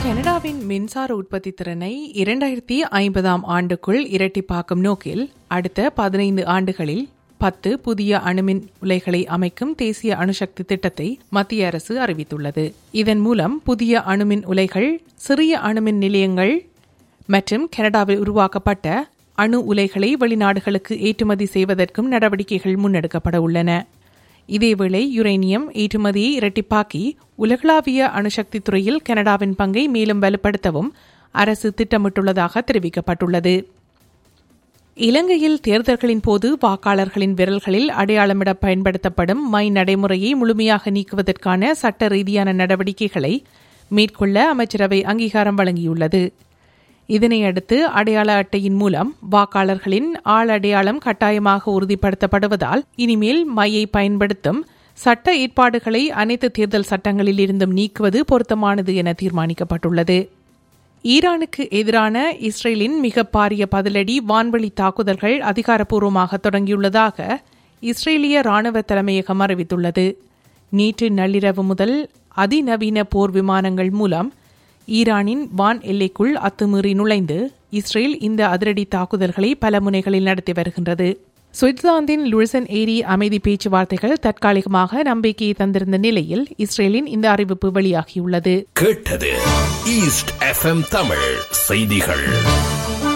கனடாவின் மின்சார உற்பத்தி திறனை இரண்டாயிரத்தி ஐம்பதாம் ஆண்டுக்குள் இரட்டிப்பாக்கும் நோக்கில் அடுத்த பதினைந்து ஆண்டுகளில் பத்து புதிய அணுமின் உலைகளை அமைக்கும் தேசிய அணுசக்தி திட்டத்தை மத்திய அரசு அறிவித்துள்ளது இதன் மூலம் புதிய அணுமின் உலைகள் சிறிய அணுமின் நிலையங்கள் மற்றும் கனடாவில் உருவாக்கப்பட்ட அணு உலைகளை வெளிநாடுகளுக்கு ஏற்றுமதி செய்வதற்கும் நடவடிக்கைகள் முன்னெடுக்கப்பட உள்ளன இதேவேளை யுரேனியம் ஏற்றுமதியை இரட்டிப்பாக்கி உலகளாவிய அணுசக்தி துறையில் கனடாவின் பங்கை மேலும் வலுப்படுத்தவும் அரசு திட்டமிட்டுள்ளதாக தெரிவிக்கப்பட்டுள்ளது இலங்கையில் தேர்தல்களின் போது வாக்காளர்களின் விரல்களில் அடையாளமிட பயன்படுத்தப்படும் மை நடைமுறையை முழுமையாக நீக்குவதற்கான சட்ட ரீதியான நடவடிக்கைகளை மேற்கொள்ள அமைச்சரவை அங்கீகாரம் வழங்கியுள்ளது இதனையடுத்து அடையாள அட்டையின் மூலம் வாக்காளர்களின் ஆள் அடையாளம் கட்டாயமாக உறுதிப்படுத்தப்படுவதால் இனிமேல் மையை பயன்படுத்தும் சட்ட ஏற்பாடுகளை அனைத்து தேர்தல் சட்டங்களில் இருந்தும் நீக்குவது பொருத்தமானது என தீர்மானிக்கப்பட்டுள்ளது ஈரானுக்கு எதிரான இஸ்ரேலின் மிக பாரிய பதிலடி வான்வழி தாக்குதல்கள் அதிகாரப்பூர்வமாக தொடங்கியுள்ளதாக இஸ்ரேலிய ராணுவ தலைமையகம் அறிவித்துள்ளது நேற்று நள்ளிரவு முதல் அதிநவீன போர் விமானங்கள் மூலம் ஈரானின் வான் எல்லைக்குள் அத்துமீறி நுழைந்து இஸ்ரேல் இந்த அதிரடி தாக்குதல்களை பல முனைகளில் நடத்தி வருகின்றது சுவிட்சர்லாந்தின் லுசன் ஏரி அமைதி பேச்சுவார்த்தைகள் தற்காலிகமாக நம்பிக்கையை தந்திருந்த நிலையில் இஸ்ரேலின் இந்த அறிவிப்பு வெளியாகியுள்ளது கேட்டது ஈஸ்ட் எஃப்எம் தமிழ் செய்திகள்